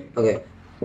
Okay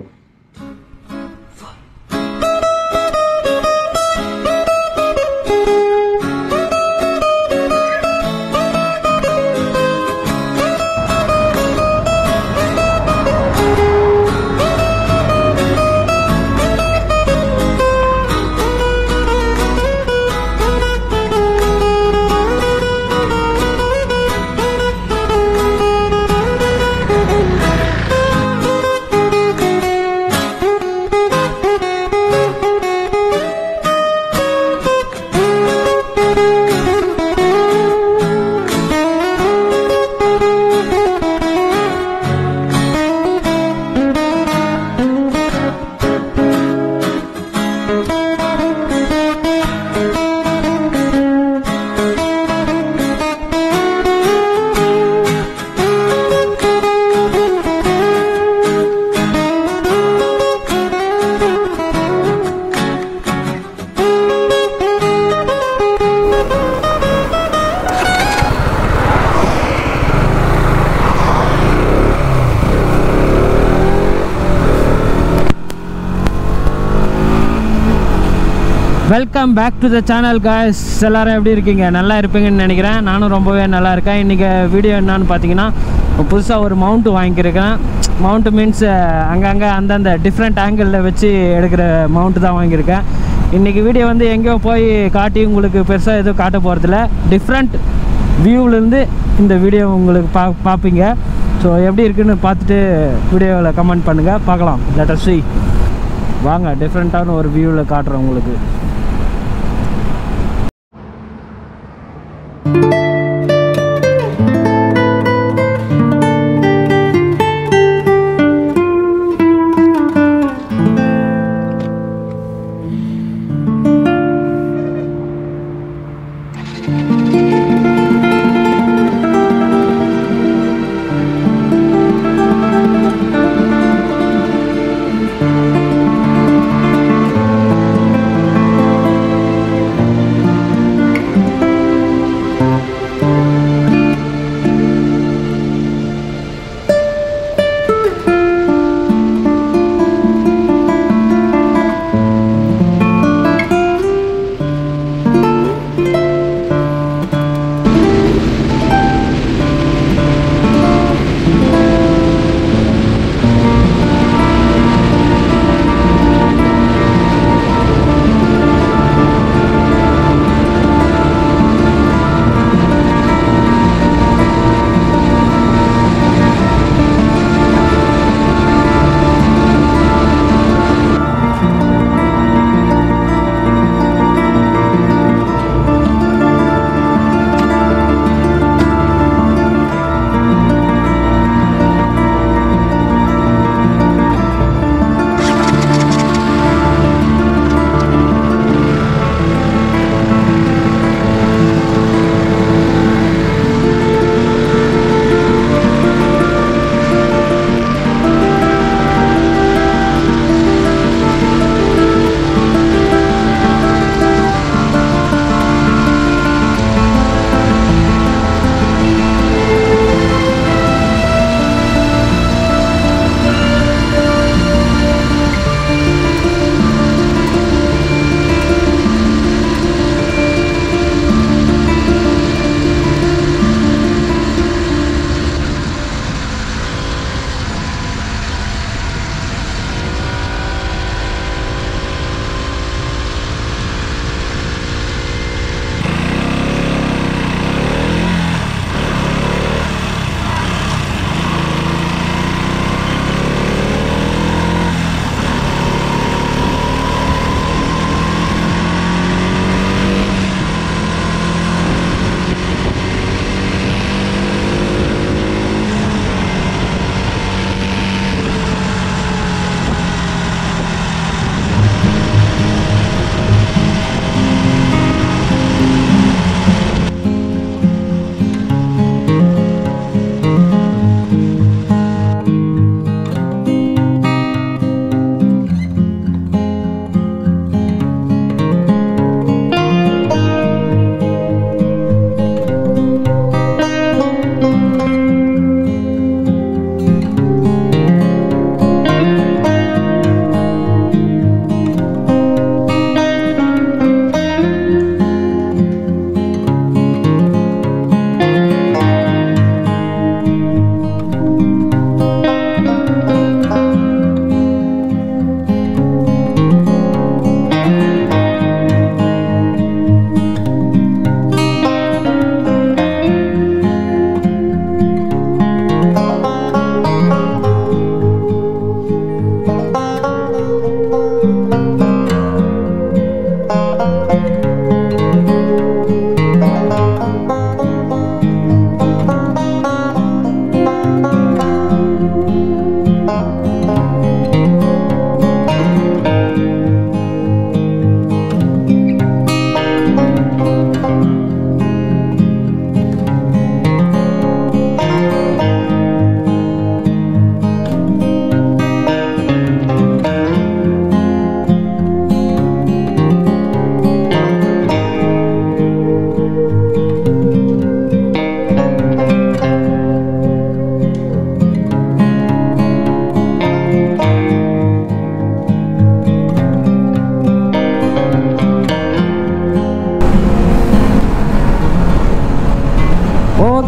welcome back to the channel guys எல்லாரும் எப்படி இருக்கீங்க நல்லா இருப்பீங்கன்னு நினைக்கிறேன் நானும் ரொம்பவே நல்லா இருக்கேன் இன்றைக்கி வீடியோ என்னன்னு பார்த்தீங்கன்னா புதுசாக ஒரு மவுண்ட்டு வாங்கியிருக்கேன் மவுண்ட்டு மீன்ஸ் அங்கங்கே அந்தந்த டிஃப்ரெண்ட் ஆங்கிளில் வச்சு எடுக்கிற மவுண்ட்டு தான் வாங்கியிருக்கேன் இன்றைக்கி வீடியோ வந்து எங்கேயோ போய் காட்டி உங்களுக்கு பெருசாக எதுவும் காட்ட போகிறதில்ல டிஃப்ரெண்ட் வியூவிலேருந்து இந்த வீடியோ உங்களுக்கு பா பார்ப்பீங்க ஸோ எப்படி இருக்குன்னு பார்த்துட்டு வீடியோவில் கமெண்ட் பண்ணுங்கள் பார்க்கலாம் லெட்டர் சி வாங்க டிஃப்ரெண்ட்டான ஒரு வியூவில் காட்டுறேன் உங்களுக்கு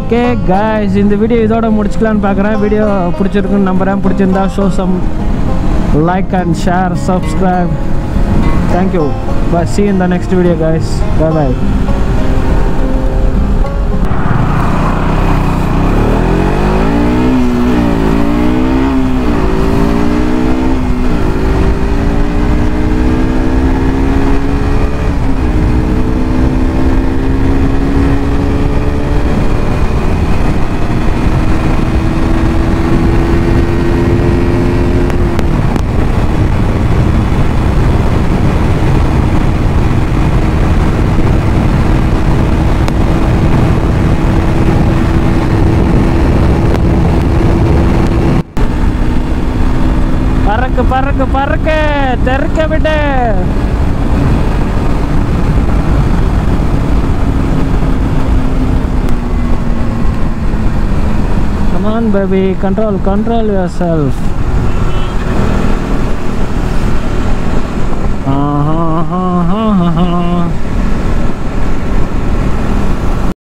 ஓகே guys இந்த வீடியோ இதோட முடிச்சுக்கலான்னு பார்க்குறேன் வீடியோ பிடிச்சிருக்குன்னு நம்புகிறேன் பிடிச்சிருந்தா show some like and share subscribe thank you bye see in the next video guys bye bye பறக்கு பறக்கு பறக்கு தெருக்க விடு Come on, baby. Control, control yourself. Uh-huh, uh-huh, uh-huh.